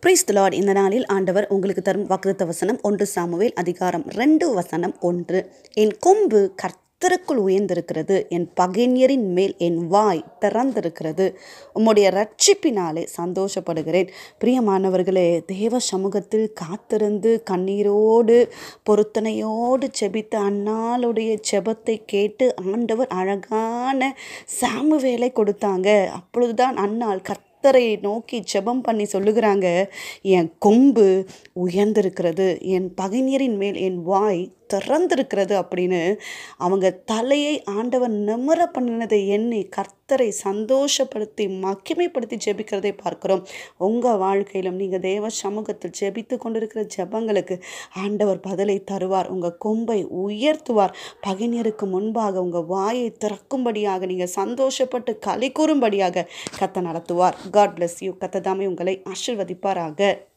price Lord இந்த நாளில் ஆண்டவர் உங்களுக்கு தரும் வாக்குத்த வசனம் ஒன்று சாமுவேல் அதிகாரம் ரெண்டு வசனம் ஒன்று என் கொம்பு கர்த்தருக்குள் உயர்ந்திருக்கிறது என் பகைஞரின் மேல் என் வாய் திறந்திருக்கிறது உம்முடைய ரட்சிப்பினாலே சந்தோஷப்படுகிறேன் பிரியமானவர்களே தேவ சமூகத்தில் காத்திருந்து கண்ணீரோடு பொருத்தனையோடு செபித்த அன்னாளுடைய செபத்தை கேட்டு ஆண்டவர் அழகான சாமுவேலை கொடுத்தாங்க அப்பொழுதுதான் அன்னாள் கர்த்த கர்த்தரை நோக்கி ஜெபம் பண்ணி சொல்லுகிறாங்க என் கொம்பு உயர்ந்திருக்கிறது என் பகைஞரின் மேல் என் வாய் திறந்திருக்கிறது அப்படின்னு அவங்க தலையை ஆண்டவன் நிமர பண்ணினதை எண்ணி கர்த்தரை சந்தோஷப்படுத்தி மகிமைப்படுத்தி ஜெபிக்கிறதை பார்க்கிறோம் உங்கள் வாழ்க்கையிலும் நீங்கள் தேவ சமூகத்தில் ஜெபித்து கொண்டிருக்கிற ஜெபங்களுக்கு ஆண்டவர் பதிலை தருவார் உங்கள் கொம்பை உயர்த்துவார் பகைஞருக்கு முன்பாக உங்கள் வாயை திறக்கும்படியாக நீங்கள் சந்தோஷப்பட்டு களி கூறும்படியாக கத்த நடத்துவார் காட் பிளஸ் யூ கத்ததாமே உங்களை ஆசிர்வதிப்பாராக